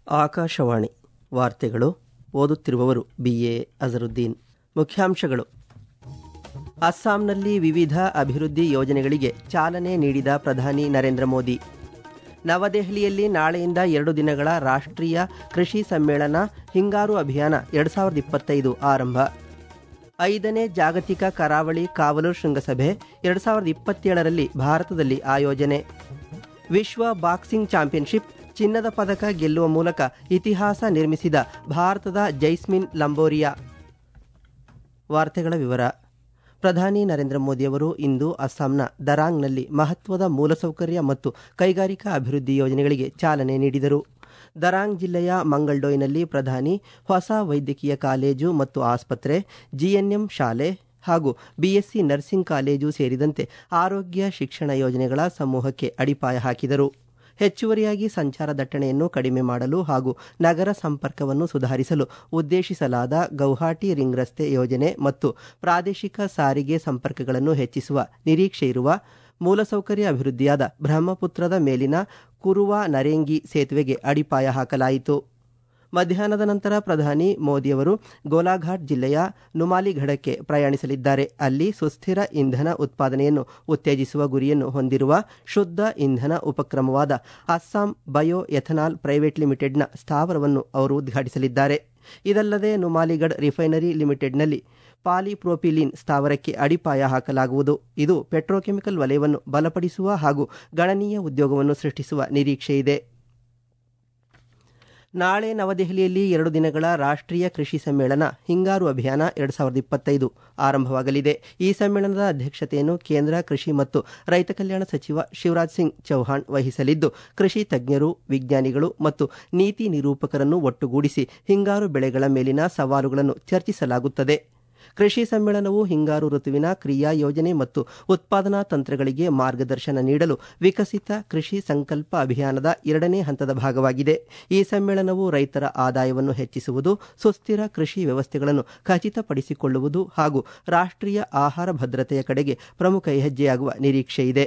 ಆಕಾಶವಾಣಿ ವಾರ್ತೆಗಳು ಓದುತ್ತಿರುವವರು B A Azharuddin ಮುಖ್ಯಾಂಶಗಳು ಅಸ್ಸಾಂನಲ್ಲಿ ವಿವಿಧ ಅಭಿವೃದ್ಧಿ ಯೋಜನೆಗಳಿಗೆ ಚಾಲನೆ ನೀಡಿದ ಪ್ರಧಾನಿ ನರೇಂದ್ರ ಮೋದಿ ನವದೆಹಲಿಯಲ್ಲಿ ನಾಳೆಯಿಂದ ಎರಡು ದಿನಗಳ ರಾಷ್ಟ್ರೀಯ ಕೃಷಿ ಸಮ್ಮೇಳನ ಹಿಂಗಾರು ಅಭಿಯಾನ ಎರಡು ಸಾವಿರದ ಇಪ್ಪತ್ತೈದು ಆರಂಭ ಐದನೇ ಜಾಗತಿಕ ಕರಾವಳಿ ಕಾವಲು ಶೃಂಗಸಭೆ ಎರಡು ಸಾವಿರದ ಇಪ್ಪತ್ತೇಳರಲ್ಲಿ ಭಾರತದಲ್ಲಿ ಆಯೋಜನೆ ವಿಶ್ವ ಬಾಕ್ಸಿಂಗ್ ಚಾಂಪಿಯನ್ಶಿಪ್ ಚಿನ್ನದ ಪದಕ ಗೆಲ್ಲುವ ಮೂಲಕ ಇತಿಹಾಸ ನಿರ್ಮಿಸಿದ ಭಾರತದ ಜೈಸ್ಮಿನ್ ಲಂಬೋರಿಯಾ ವಾರ್ತೆಗಳ ವಿವರ ಪ್ರಧಾನಿ ನರೇಂದ್ರ ಮೋದಿಯವರು ಇಂದು ಅಸ್ಸಾಂನ ದರಾಂಗ್ನಲ್ಲಿ ಮಹತ್ವದ ಮೂಲಸೌಕರ್ಯ ಮತ್ತು ಕೈಗಾರಿಕಾ ಅಭಿವೃದ್ಧಿ ಯೋಜನೆಗಳಿಗೆ ಚಾಲನೆ ನೀಡಿದರು ದರಾಂಗ್ ಜಿಲ್ಲೆಯ ಮಂಗಲ್ಡೋಯ್ನಲ್ಲಿ ಪ್ರಧಾನಿ ಹೊಸ ವೈದ್ಯಕೀಯ ಕಾಲೇಜು ಮತ್ತು ಆಸ್ಪತ್ರೆ ಜಿಎನ್ಎಂ ಶಾಲೆ ಹಾಗೂ ಬಿಎಸ್ಸಿ ನರ್ಸಿಂಗ್ ಕಾಲೇಜು ಸೇರಿದಂತೆ ಆರೋಗ್ಯ ಶಿಕ್ಷಣ ಯೋಜನೆಗಳ ಸಮೂಹಕ್ಕೆ ಅಡಿಪಾಯ ಹಾಕಿದರು ಹೆಚ್ಚುವರಿಯಾಗಿ ಸಂಚಾರ ದಟ್ಟಣೆಯನ್ನು ಕಡಿಮೆ ಮಾಡಲು ಹಾಗೂ ನಗರ ಸಂಪರ್ಕವನ್ನು ಸುಧಾರಿಸಲು ಉದ್ದೇಶಿಸಲಾದ ಗೌಹಾಟಿ ರಿಂಗ್ ರಸ್ತೆ ಯೋಜನೆ ಮತ್ತು ಪ್ರಾದೇಶಿಕ ಸಾರಿಗೆ ಸಂಪರ್ಕಗಳನ್ನು ಹೆಚ್ಚಿಸುವ ನಿರೀಕ್ಷೆಯಿರುವ ಮೂಲಸೌಕರ್ಯ ಅಭಿವೃದ್ಧಿಯಾದ ಬ್ರಹ್ಮಪುತ್ರದ ಮೇಲಿನ ಕುರುವ ನರೇಂಗಿ ಸೇತುವೆಗೆ ಅಡಿಪಾಯ ಹಾಕಲಾಯಿತು ಮಧ್ಯಾಹ್ನದ ನಂತರ ಪ್ರಧಾನಿ ಮೋದಿಯವರು ಗೋಲಾಘಾಟ್ ಜಿಲ್ಲೆಯ ನುಮಾಲಿಗಢಕ್ಕೆ ಪ್ರಯಾಣಿಸಲಿದ್ದಾರೆ ಅಲ್ಲಿ ಸುಸ್ಥಿರ ಇಂಧನ ಉತ್ಪಾದನೆಯನ್ನು ಉತ್ತೇಜಿಸುವ ಗುರಿಯನ್ನು ಹೊಂದಿರುವ ಶುದ್ಧ ಇಂಧನ ಉಪಕ್ರಮವಾದ ಅಸ್ಸಾಂ ಬಯೋ ಎಥನಾಲ್ ಪ್ರೈವೇಟ್ ಲಿಮಿಟೆಡ್ನ ಸ್ಥಾವರವನ್ನು ಅವರು ಉದ್ಘಾಟಿಸಲಿದ್ದಾರೆ ಇದಲ್ಲದೆ ನುಮಾಲಿಗಢ್ ರಿಫೈನರಿ ಲಿಮಿಟೆಡ್ನಲ್ಲಿ ಪಾಲಿಪ್ರೋಪಿಲಿನ್ ಸ್ಥಾವರಕ್ಕೆ ಅಡಿಪಾಯ ಹಾಕಲಾಗುವುದು ಇದು ಪೆಟ್ರೋಕೆಮಿಕಲ್ ವಲಯವನ್ನು ಬಲಪಡಿಸುವ ಹಾಗೂ ಗಣನೀಯ ಉದ್ಯೋಗವನ್ನು ಸೃಷ್ಟಿಸುವ ನಿರೀಕ್ಷೆಯಿದೆ ನಾಳೆ ನವದೆಹಲಿಯಲ್ಲಿ ಎರಡು ದಿನಗಳ ರಾಷ್ಟ್ರೀಯ ಕೃಷಿ ಸಮ್ಮೇಳನ ಹಿಂಗಾರು ಅಭಿಯಾನ ಎರಡು ಸಾವಿರದ ಇಪ್ಪತ್ತೈದು ಆರಂಭವಾಗಲಿದೆ ಈ ಸಮ್ಮೇಳನದ ಅಧ್ಯಕ್ಷತೆಯನ್ನು ಕೇಂದ್ರ ಕೃಷಿ ಮತ್ತು ರೈತ ಕಲ್ಯಾಣ ಸಚಿವ ಶಿವರಾಜ್ ಸಿಂಗ್ ಚೌಹಾಣ್ ವಹಿಸಲಿದ್ದು ಕೃಷಿ ತಜ್ಞರು ವಿಜ್ಞಾನಿಗಳು ಮತ್ತು ನೀತಿ ನಿರೂಪಕರನ್ನು ಒಟ್ಟುಗೂಡಿಸಿ ಹಿಂಗಾರು ಬೆಳೆಗಳ ಮೇಲಿನ ಸವಾಲುಗಳನ್ನು ಚರ್ಚಿಸಲಾಗುತ್ತದೆ ಕೃಷಿ ಸಮ್ಮೇಳನವು ಹಿಂಗಾರು ಋತುವಿನ ಕ್ರಿಯಾ ಯೋಜನೆ ಮತ್ತು ಉತ್ಪಾದನಾ ತಂತ್ರಗಳಿಗೆ ಮಾರ್ಗದರ್ಶನ ನೀಡಲು ವಿಕಸಿತ ಕೃಷಿ ಸಂಕಲ್ಪ ಅಭಿಯಾನದ ಎರಡನೇ ಹಂತದ ಭಾಗವಾಗಿದೆ ಈ ಸಮ್ಮೇಳನವು ರೈತರ ಆದಾಯವನ್ನು ಹೆಚ್ಚಿಸುವುದು ಸುಸ್ಥಿರ ಕೃಷಿ ವ್ಯವಸ್ಥೆಗಳನ್ನು ಖಚಿತಪಡಿಸಿಕೊಳ್ಳುವುದು ಹಾಗೂ ರಾಷ್ಟ್ರೀಯ ಆಹಾರ ಭದ್ರತೆಯ ಕಡೆಗೆ ಪ್ರಮುಖ ಹೆಜ್ಜೆಯಾಗುವ ನಿರೀಕ್ಷೆಯಿದೆ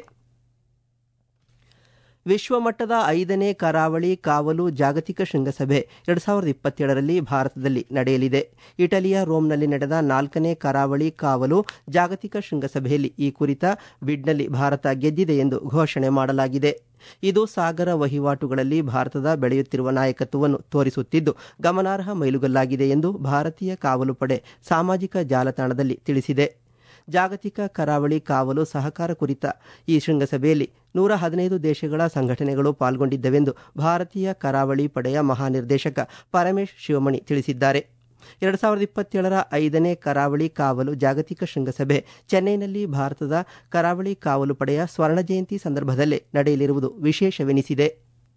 ವಿಶ್ವಮಟ್ಟದ ಐದನೇ ಕರಾವಳಿ ಕಾವಲು ಜಾಗತಿಕ ಶೃಂಗಸಭೆ ಎರಡು ಸಾವಿರದ ಇಪ್ಪತ್ತೇಳರಲ್ಲಿ ಭಾರತದಲ್ಲಿ ನಡೆಯಲಿದೆ ಇಟಲಿಯ ರೋಮ್ನಲ್ಲಿ ನಡೆದ ನಾಲ್ಕನೇ ಕರಾವಳಿ ಕಾವಲು ಜಾಗತಿಕ ಶೃಂಗಸಭೆಯಲ್ಲಿ ಈ ಕುರಿತ ಬಿಡ್ನಲ್ಲಿ ಭಾರತ ಗೆದ್ದಿದೆ ಎಂದು ಘೋಷಣೆ ಮಾಡಲಾಗಿದೆ ಇದು ಸಾಗರ ವಹಿವಾಟುಗಳಲ್ಲಿ ಭಾರತದ ಬೆಳೆಯುತ್ತಿರುವ ನಾಯಕತ್ವವನ್ನು ತೋರಿಸುತ್ತಿದ್ದು ಗಮನಾರ್ಹ ಮೈಲುಗಲ್ಲಾಗಿದೆ ಎಂದು ಭಾರತೀಯ ಕಾವಲು ಪಡೆ ಸಾಮಾಜಿಕ ಜಾಲತಾಣದಲ್ಲಿ ತಿಳಿಸಿದೆ ಜಾಗತಿಕ ಕರಾವಳಿ ಕಾವಲು ಸಹಕಾರ ಕುರಿತ ಈ ಶೃಂಗಸಭೆಯಲ್ಲಿ ನೂರ ಹದಿನೈದು ದೇಶಗಳ ಸಂಘಟನೆಗಳು ಪಾಲ್ಗೊಂಡಿದ್ದವೆಂದು ಭಾರತೀಯ ಕರಾವಳಿ ಪಡೆಯ ಮಹಾನಿರ್ದೇಶಕ ಪರಮೇಶ್ ಶಿವಮಣಿ ತಿಳಿಸಿದ್ದಾರೆ ಎರಡು ಸಾವಿರದ ಇಪ್ಪತ್ತೇಳರ ಐದನೇ ಕರಾವಳಿ ಕಾವಲು ಜಾಗತಿಕ ಶೃಂಗಸಭೆ ಚೆನ್ನೈನಲ್ಲಿ ಭಾರತದ ಕರಾವಳಿ ಕಾವಲು ಪಡೆಯ ಸ್ವರ್ಣ ಜಯಂತಿ ಸಂದರ್ಭದಲ್ಲೇ ನಡೆಯಲಿರುವುದು ವಿಶೇಷವೆನಿಸಿದೆ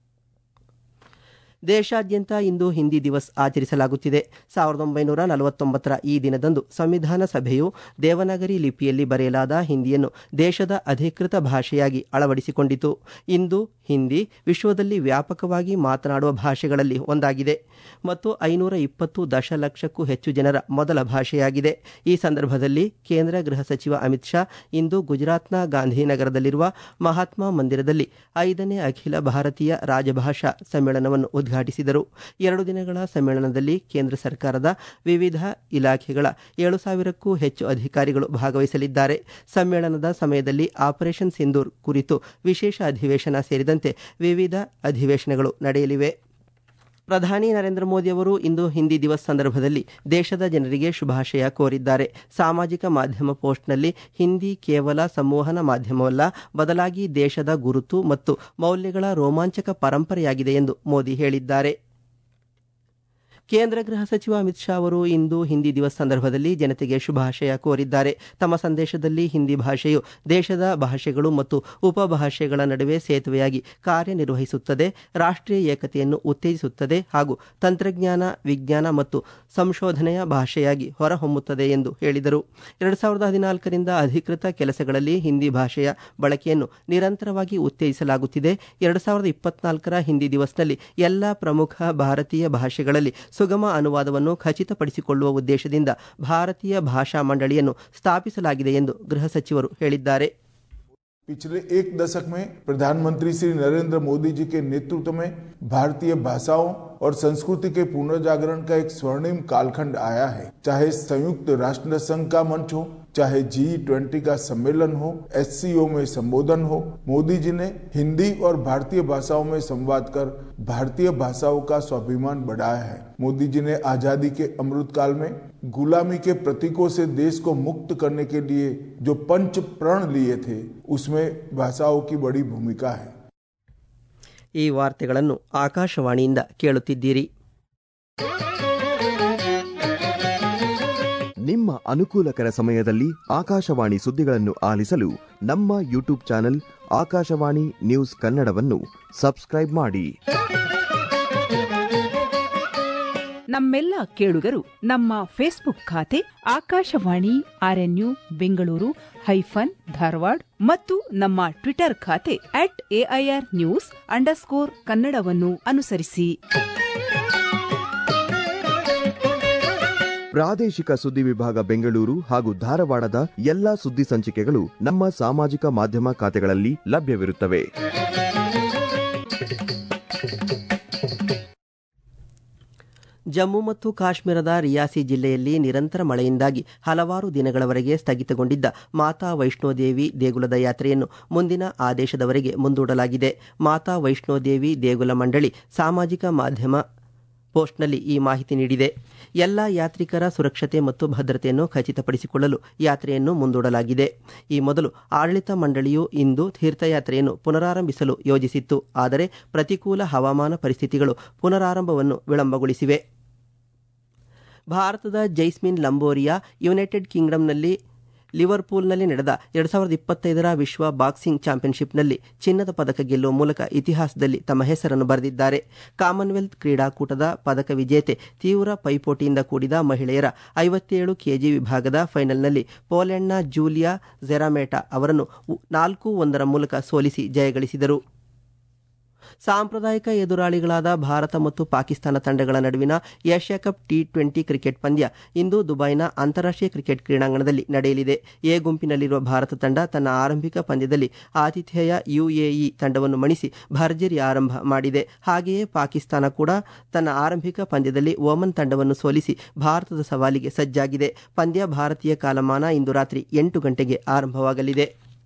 ದೇಶಾದ್ಯಂತ ಇಂದು ಹಿಂದಿ ದಿವಸ್ ಆಚರಿಸಲಾಗುತ್ತಿದೆ ಸಾವಿರದ ಒಂಬೈನೂರ ನಲವತ್ತೊಂಬತ್ತರ ಈ ದಿನದಂದು ಸಂವಿಧಾನ ಸಭೆಯು ದೇವನಾಗರಿ ಲಿಪಿಯಲ್ಲಿ ಬರೆಯಲಾದ ಹಿಂದಿಯನ್ನು ದೇಶದ ಅಧಿಕೃತ ಭಾಷೆಯಾಗಿ ಅಳವಡಿಸಿಕೊಂಡಿತು ಇಂದು ಹಿಂದಿ ವಿಶ್ವದಲ್ಲಿ ವ್ಯಾಪಕವಾಗಿ ಮಾತನಾಡುವ ಭಾಷೆಗಳಲ್ಲಿ ಒಂದಾಗಿದೆ ಮತ್ತು ಐನೂರ ಇಪ್ಪತ್ತು ದಶಲಕ್ಷಕ್ಕೂ ಹೆಚ್ಚು ಜನರ ಮೊದಲ ಭಾಷೆಯಾಗಿದೆ ಈ ಸಂದರ್ಭದಲ್ಲಿ ಕೇಂದ್ರ ಗೃಹ ಸಚಿವ ಅಮಿತ್ ಶಾ ಇಂದು ಗುಜರಾತ್ನ ಗಾಂಧಿನಗರದಲ್ಲಿರುವ ಮಹಾತ್ಮ ಮಂದಿರದಲ್ಲಿ ಐದನೇ ಅಖಿಲ ಭಾರತೀಯ ರಾಜಭಾಷಾ ಸಮ್ಮೇಳನವನ್ನು ಉದ್ಘಾಟಿಸಿದರು ಎರಡು ದಿನಗಳ ಸಮ್ಮೇಳನದಲ್ಲಿ ಕೇಂದ್ರ ಸರ್ಕಾರದ ವಿವಿಧ ಇಲಾಖೆಗಳ ಏಳು ಸಾವಿರಕ್ಕೂ ಹೆಚ್ಚು ಅಧಿಕಾರಿಗಳು ಭಾಗವಹಿಸಲಿದ್ದಾರೆ ಸಮ್ಮೇಳನದ ಸಮಯದಲ್ಲಿ ಆಪರೇಷನ್ ಸಿಂಧೂರ್ ಕುರಿತು ವಿಶೇಷ ಅಧಿವೇಶನ ಸೇರಿದಂತೆ ವಿವಿಧ ಅಧಿವೇಶನಗಳು ನಡೆಯಲಿವೆ ಪ್ರಧಾನಿ ನರೇಂದ್ರ ಮೋದಿ ಅವರು ಇಂದು ಹಿಂದಿ ದಿವಸ್ ಸಂದರ್ಭದಲ್ಲಿ ದೇಶದ ಜನರಿಗೆ ಶುಭಾಶಯ ಕೋರಿದ್ದಾರೆ ಸಾಮಾಜಿಕ ಮಾಧ್ಯಮ ಪೋಸ್ಟ್ನಲ್ಲಿ ಹಿಂದಿ ಕೇವಲ ಸಂವಹನ ಮಾಧ್ಯಮವಲ್ಲ ಬದಲಾಗಿ ದೇಶದ ಗುರುತು ಮತ್ತು ಮೌಲ್ಯಗಳ ರೋಮಾಂಚಕ ಪರಂಪರೆಯಾಗಿದೆ ಎಂದು ಮೋದಿ ಹೇಳಿದ್ದಾರೆ ಕೇಂದ್ರ ಗೃಹ ಸಚಿವ ಅಮಿತ್ ಶಾ ಅವರು ಇಂದು ಹಿಂದಿ ದಿವಸ್ ಸಂದರ್ಭದಲ್ಲಿ ಜನತೆಗೆ ಶುಭಾಶಯ ಕೋರಿದ್ದಾರೆ ತಮ್ಮ ಸಂದೇಶದಲ್ಲಿ ಹಿಂದಿ ಭಾಷೆಯು ದೇಶದ ಭಾಷೆಗಳು ಮತ್ತು ಉಪಭಾಷೆಗಳ ನಡುವೆ ಸೇತುವೆಯಾಗಿ ಕಾರ್ಯನಿರ್ವಹಿಸುತ್ತದೆ ರಾಷ್ಟ್ರೀಯ ಏಕತೆಯನ್ನು ಉತ್ತೇಜಿಸುತ್ತದೆ ಹಾಗೂ ತಂತ್ರಜ್ಞಾನ ವಿಜ್ಞಾನ ಮತ್ತು ಸಂಶೋಧನೆಯ ಭಾಷೆಯಾಗಿ ಹೊರಹೊಮ್ಮುತ್ತದೆ ಎಂದು ಹೇಳಿದರು ಎರಡು ಸಾವಿರದ ಹದಿನಾಲ್ಕರಿಂದ ಅಧಿಕೃತ ಕೆಲಸಗಳಲ್ಲಿ ಹಿಂದಿ ಭಾಷೆಯ ಬಳಕೆಯನ್ನು ನಿರಂತರವಾಗಿ ಉತ್ತೇಜಿಸಲಾಗುತ್ತಿದೆ ಎರಡು ಸಾವಿರದ ಇಪ್ಪತ್ನಾಲ್ಕರ ಹಿಂದಿ ದಿವಸ್ನಲ್ಲಿ ಎಲ್ಲ ಪ್ರಮುಖ ಭಾರತೀಯ ಭಾಷೆಗಳಲ್ಲಿ ಸುಗಮ ಅನುವಾದವನ್ನು ಖಚಿತಪಡಿಸಿಕೊಳ್ಳುವ ಉದ್ದೇಶದಿಂದ ಭಾರತೀಯ ಭಾಷಾ ಮಂಡಳಿಯನ್ನು ಸ್ಥಾಪಿಸಲಾಗಿದೆ ಎಂದು ಗೃಹ ಸಚಿವರು ಹೇಳಿದ್ದಾರೆ पिछले एक दशक में प्रधानमंत्री श्री नरेंद्र मोदी जी के नेतृत्व में भारतीय भाषाओं और संस्कृति के पुनर्जागरण का एक स्वर्णिम कालखंड आया है चाहे संयुक्त राष्ट्र संघ का मंच हो चाहे जी ट्वेंटी का सम्मेलन हो एस में संबोधन हो मोदी जी ने हिंदी और भारतीय भाषाओं में संवाद कर भारतीय भाषाओं का स्वाभिमान बढ़ाया है मोदी जी ने आजादी के अमृत काल में गुलामी के प्रतीकों से देश को मुक्त करने के लिए जो पंच प्रण लिए थे उसमें भाषाओं की बड़ी भूमिका है ಈ ವಾರ್ತೆಗಳನ್ನು ಆಕಾಶವಾಣಿಯಿಂದ ಕೇಳುತ್ತಿದ್ದೀರಿ ನಿಮ್ಮ ಅನುಕೂಲಕರ ಸಮಯದಲ್ಲಿ ಆಕಾಶವಾಣಿ ಸುದ್ದಿಗಳನ್ನು ಆಲಿಸಲು ನಮ್ಮ ಯೂಟ್ಯೂಬ್ ಚಾನೆಲ್ ಆಕಾಶವಾಣಿ ನ್ಯೂಸ್ ಕನ್ನಡವನ್ನು ಸಬ್ಸ್ಕ್ರೈಬ್ ಮಾಡಿ ನಮ್ಮೆಲ್ಲ ಕೇಳುಗರು ನಮ್ಮ ಫೇಸ್ಬುಕ್ ಖಾತೆ ಆಕಾಶವಾಣಿ ಆರ್ಎನ್ಯು ಬೆಂಗಳೂರು ಹೈಫನ್ ಧಾರವಾಡ ಮತ್ತು ನಮ್ಮ ಟ್ವಿಟರ್ ಖಾತೆ ಅಟ್ ಎಐಆರ್ ನ್ಯೂಸ್ ಅಂಡರ್ಸ್ಕೋರ್ ಕನ್ನಡವನ್ನು ಅನುಸರಿಸಿ ಪ್ರಾದೇಶಿಕ ಸುದ್ದಿ ವಿಭಾಗ ಬೆಂಗಳೂರು ಹಾಗೂ ಧಾರವಾಡದ ಎಲ್ಲಾ ಸುದ್ದಿ ಸಂಚಿಕೆಗಳು ನಮ್ಮ ಸಾಮಾಜಿಕ ಮಾಧ್ಯಮ ಖಾತೆಗಳಲ್ಲಿ ಲಭ್ಯವಿರುತ್ತವೆ ಜಮ್ಮು ಮತ್ತು ಕಾಶ್ಮೀರದ ರಿಯಾಸಿ ಜಿಲ್ಲೆಯಲ್ಲಿ ನಿರಂತರ ಮಳೆಯಿಂದಾಗಿ ಹಲವಾರು ದಿನಗಳವರೆಗೆ ಸ್ಥಗಿತಗೊಂಡಿದ್ದ ಮಾತಾ ವೈಷ್ಣೋದೇವಿ ದೇಗುಲದ ಯಾತ್ರೆಯನ್ನು ಮುಂದಿನ ಆದೇಶದವರೆಗೆ ಮುಂದೂಡಲಾಗಿದೆ ಮಾತಾ ವೈಷ್ಣೋದೇವಿ ದೇಗುಲ ಮಂಡಳಿ ಸಾಮಾಜಿಕ ಮಾಧ್ಯಮ ಪೋಸ್ಟ್ನಲ್ಲಿ ಈ ಮಾಹಿತಿ ನೀಡಿದೆ ಎಲ್ಲ ಯಾತ್ರಿಕರ ಸುರಕ್ಷತೆ ಮತ್ತು ಭದ್ರತೆಯನ್ನು ಖಚಿತಪಡಿಸಿಕೊಳ್ಳಲು ಯಾತ್ರೆಯನ್ನು ಮುಂದೂಡಲಾಗಿದೆ ಈ ಮೊದಲು ಆಡಳಿತ ಮಂಡಳಿಯು ಇಂದು ತೀರ್ಥಯಾತ್ರೆಯನ್ನು ಪುನರಾರಂಭಿಸಲು ಯೋಜಿಸಿತ್ತು ಆದರೆ ಪ್ರತಿಕೂಲ ಹವಾಮಾನ ಪರಿಸ್ಥಿತಿಗಳು ಪುನರಾರಂಭವನ್ನು ವಿಳಂಬಗೊಳಿಸಿವೆ ಭಾರತದ ಜೈಸ್ಮಿನ್ ಲಂಬೋರಿಯಾ ಯುನೈಟೆಡ್ ಕಿಂಗ್ಡಮ್ನಲ್ಲಿ ಲಿವರ್ಪೂಲ್ನಲ್ಲಿ ನಡೆದ ಎರಡು ಸಾವಿರದ ಇಪ್ಪತ್ತೈದರ ವಿಶ್ವ ಬಾಕ್ಸಿಂಗ್ ಚಾಂಪಿಯನ್ಶಿಪ್ನಲ್ಲಿ ಚಿನ್ನದ ಪದಕ ಗೆಲ್ಲುವ ಮೂಲಕ ಇತಿಹಾಸದಲ್ಲಿ ತಮ್ಮ ಹೆಸರನ್ನು ಬರೆದಿದ್ದಾರೆ ಕಾಮನ್ವೆಲ್ತ್ ಕ್ರೀಡಾಕೂಟದ ಪದಕ ವಿಜೇತೆ ತೀವ್ರ ಪೈಪೋಟಿಯಿಂದ ಕೂಡಿದ ಮಹಿಳೆಯರ ಐವತ್ತೇಳು ಕೆಜಿ ವಿಭಾಗದ ಫೈನಲ್ನಲ್ಲಿ ಪೋಲೆಂಡ್ನ ಜೂಲಿಯಾ ಜೆರಾಮೇಟಾ ಅವರನ್ನು ನಾಲ್ಕು ಒಂದರ ಮೂಲಕ ಸೋಲಿಸಿ ಜಯಗಳಿಸಿದರು ಸಾಂಪ್ರದಾಯಿಕ ಎದುರಾಳಿಗಳಾದ ಭಾರತ ಮತ್ತು ಪಾಕಿಸ್ತಾನ ತಂಡಗಳ ನಡುವಿನ Asia cup T twenty cricket ಪಂದ್ಯ ಇಂದು ದುಬೈನ ಅಂತಾರಾಷ್ಟ್ರೀಯ ಕ್ರಿಕೆಟ್ ಕ್ರೀಡಾಂಗಣದಲ್ಲಿ ನಡೆಯಲಿದೆ ಎ ಗುಂಪಿನಲ್ಲಿರುವ ಭಾರತ ತಂಡ ತನ್ನ ಆರಂಭಿಕ ಪಂದ್ಯದಲ್ಲಿ ಆತಿಥೇಯ ಯುಎಇ ತಂಡವನ್ನು ಮಣಿಸಿ ಭರ್ಜರಿ ಆರಂಭ ಮಾಡಿದೆ ಹಾಗೆಯೇ ಪಾಕಿಸ್ತಾನ ಕೂಡ ತನ್ನ ಆರಂಭಿಕ ಪಂದ್ಯದಲ್ಲಿ ಓಮನ್ ತಂಡವನ್ನು ಸೋಲಿಸಿ ಭಾರತದ ಸವಾಲಿಗೆ ಸಜ್ಜಾಗಿದೆ ಪಂದ್ಯ ಭಾರತೀಯ ಕಾಲಮಾನ ಇಂದು ರಾತ್ರಿ ಎಂಟು ಗಂಟೆಗೆ ಆರಂಭವಾಗಲಿದೆ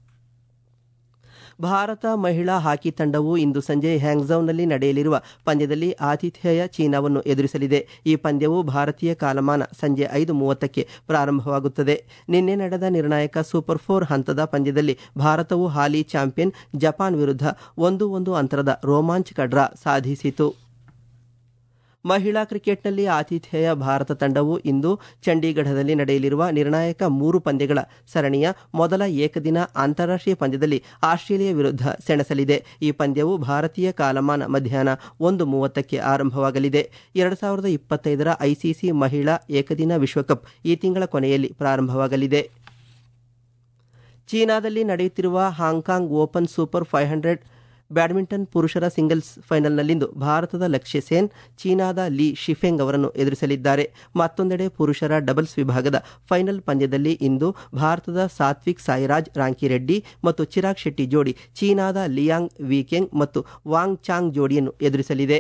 ಭಾರತ ಮಹಿಳಾ ಹಾಕಿ ತಂಡವು ಇಂದು ಸಂಜೆ ಹ್ಯಾಂಗ್ಝೌನಲ್ಲಿ ನಡೆಯಲಿರುವ ಪಂದ್ಯದಲ್ಲಿ ಆತಿಥೇಯ ಚೀನಾವನ್ನು ಎದುರಿಸಲಿದೆ ಈ ಪಂದ್ಯವು ಭಾರತೀಯ ಕಾಲಮಾನ ಸಂಜೆ ಐದು ಮೂವತ್ತಕ್ಕೆ ಪ್ರಾರಂಭವಾಗುತ್ತದೆ ನಿನ್ನೆ ನಡೆದ ನಿರ್ಣಾಯಕ ಸೂಪರ್ ಫೋರ್ ಹಂತದ ಪಂದ್ಯದಲ್ಲಿ ಭಾರತವು ಹಾಲಿ ಚಾಂಪಿಯನ್ ಜಪಾನ್ ವಿರುದ್ಧ ಒಂದು ಒಂದು ಅಂತರದ ರೋಮಾಂಚಕ ಡ್ರಾ ಸಾಧಿಸಿತು ಮಹಿಳಾ ಕ್ರಿಕೆಟ್ನಲ್ಲಿ ಆತಿಥೇಯ ಭಾರತ ತಂಡವು ಇಂದು ಚಂಡೀಗಢದಲ್ಲಿ ನಡೆಯಲಿರುವ ನಿರ್ಣಾಯಕ ಮೂರು ಪಂದ್ಯಗಳ ಸರಣಿಯ ಮೊದಲ ಏಕದಿನ ಅಂತಾರಾಷ್ಟ್ರೀಯ ಪಂದ್ಯದಲ್ಲಿ ಆಸ್ಟ್ರೇಲಿಯಾ ವಿರುದ್ಧ ಸೆಣಸಲಿದೆ ಈ ಪಂದ್ಯವು ಭಾರತೀಯ ಕಾಲಮಾನ ಮಧ್ಯಾಹ್ನ ಒಂದು ಮೂವತ್ತಕ್ಕೆ ಆರಂಭವಾಗಲಿದೆ ಎರಡು ಸಾವಿರದ ಇಪ್ಪತ್ತೈದರ ಐಸಿಸಿ ಮಹಿಳಾ ಏಕದಿನ ವಿಶ್ವಕಪ್ ಈ ತಿಂಗಳ ಕೊನೆಯಲ್ಲಿ ಪ್ರಾರಂಭವಾಗಲಿದೆ ಚೀನಾದಲ್ಲಿ ನಡೆಯುತ್ತಿರುವ Hong Kong open super five hundred badminton ಪುರುಷರ ಸಿಂಗಲ್ಸ್ ಫೈನಲ್ನಲ್ಲಿಂದು ಭಾರತದ ಲಕ್ಷ್ಯ ಸೇನ್ ಚೀನಾದ ಲೀ ಶಿಫೆಂಗ್ ಅವರನ್ನು ಎದುರಿಸಲಿದ್ದಾರೆ ಮತ್ತೊಂದೆಡೆ ಪುರುಷರ ಡಬಲ್ಸ್ ವಿಭಾಗದ ಫೈನಲ್ ಪಂದ್ಯದಲ್ಲಿ ಇಂದು ಭಾರತದ ಸಾತ್ವಿಕ್ ಸಾಯಿರಾಜ್ ರಾಂಕಿರೆಡ್ಡಿ ಮತ್ತು ಚಿರಾಗ್ ಶೆಟ್ಟಿ ಜೋಡಿ ಚೀನಾದ ಲಿಯಾಂಗ್ ವೀಕೆಂಗ್ ಮತ್ತು ವಾಂಗ್ ಚಾಂಗ್ ಜೋಡಿಯನ್ನು ಎದುರಿಸಲಿದೆ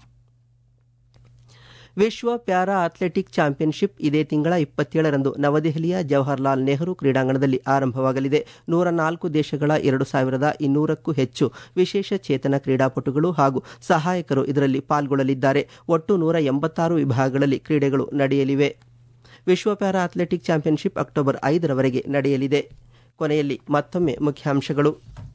ವಿಶ್ವ ಪ್ಯಾರಾ ಅಥ್ಲೆಟಿಕ್ ಚಾಂಪಿಯನ್ಶಿಪ್ ಇದೇ ತಿಂಗಳ ಇಪ್ಪತ್ತೇಳರಂದು ನವದೆಹಲಿಯ ಜವಾಹರ್ಲಾಲ್ ನೆಹರು ಕ್ರೀಡಾಂಗಣದಲ್ಲಿ ಆರಂಭವಾಗಲಿದೆ ನೂರ ನಾಲ್ಕು ದೇಶಗಳ ಎರಡು ಸಾವಿರದ ಇನ್ನೂರಕ್ಕೂ ಹೆಚ್ಚು ವಿಶೇಷ ಚೇತನ ಕ್ರೀಡಾಪಟುಗಳು ಹಾಗೂ ಸಹಾಯಕರು ಇದರಲ್ಲಿ ಪಾಲ್ಗೊಳ್ಳಲಿದ್ದಾರೆ ಒಟ್ಟು ನೂರ ಎಂಬತ್ತಾರು ವಿಭಾಗಗಳಲ್ಲಿ ಕ್ರೀಡೆಗಳು ನಡೆಯಲಿವೆ ವಿಶ್ವ ಪ್ಯಾರಾ ಅಥ್ಲೆಟಿಕ್ ಚಾಂಪಿಯನ್ಶಿಪ್ ಅಕ್ಟೋಬರ್ ಐದರವರೆಗೆ ನಡೆಯಲಿದೆ ಕೊನೆಯಲ್ಲಿ ಮತ್ತೊಮ್ಮೆ ಮುಖ್ಯಾಂಶಗಳು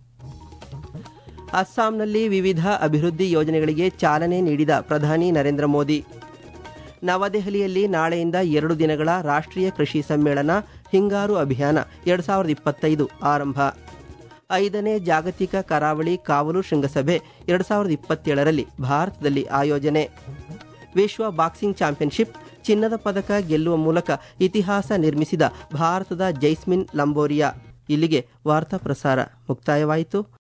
ಅಸ್ಸಾಂನಲ್ಲಿ ವಿವಿಧ ಅಭಿವೃದ್ಧಿ ಯೋಜನೆಗಳಿಗೆ ಚಾಲನೆ ನೀಡಿದ ಪ್ರಧಾನಿ ನರೇಂದ್ರ ಮೋದಿ ನವದೆಹಲಿಯಲ್ಲಿ ನಾಳೆಯಿಂದ ಎರಡು ದಿನಗಳ ರಾಷ್ಟ್ರೀಯ ಕೃಷಿ ಸಮ್ಮೇಳನ ಹಿಂಗಾರು ಅಭಿಯಾನ ಎರಡು ಸಾವಿರದ ಇಪ್ಪತ್ತೈದು ಆರಂಭ ಐದನೇ ಜಾಗತಿಕ ಕರಾವಳಿ ಕಾವಲು ಶೃಂಗಸಭೆ ಎರಡು ಸಾವಿರದ ಇಪ್ಪತ್ತೇಳರಲ್ಲಿ ಭಾರತದಲ್ಲಿ ಆಯೋಜನೆ ವಿಶ್ವ ಬಾಕ್ಸಿಂಗ್ ಚಾಂಪಿಯನ್ಶಿಪ್ ಚಿನ್ನದ ಪದಕ ಗೆಲ್ಲುವ ಮೂಲಕ ಇತಿಹಾಸ ನಿರ್ಮಿಸಿದ ಭಾರತದ ಜೈಸ್ಮಿನ್ ಲಂಬೋರಿಯಾ ಇಲ್ಲಿಗೆ ವಾರ್ತಾ ಪ್ರಸಾರ ಮುಕ್ತಾಯವಾಯಿತು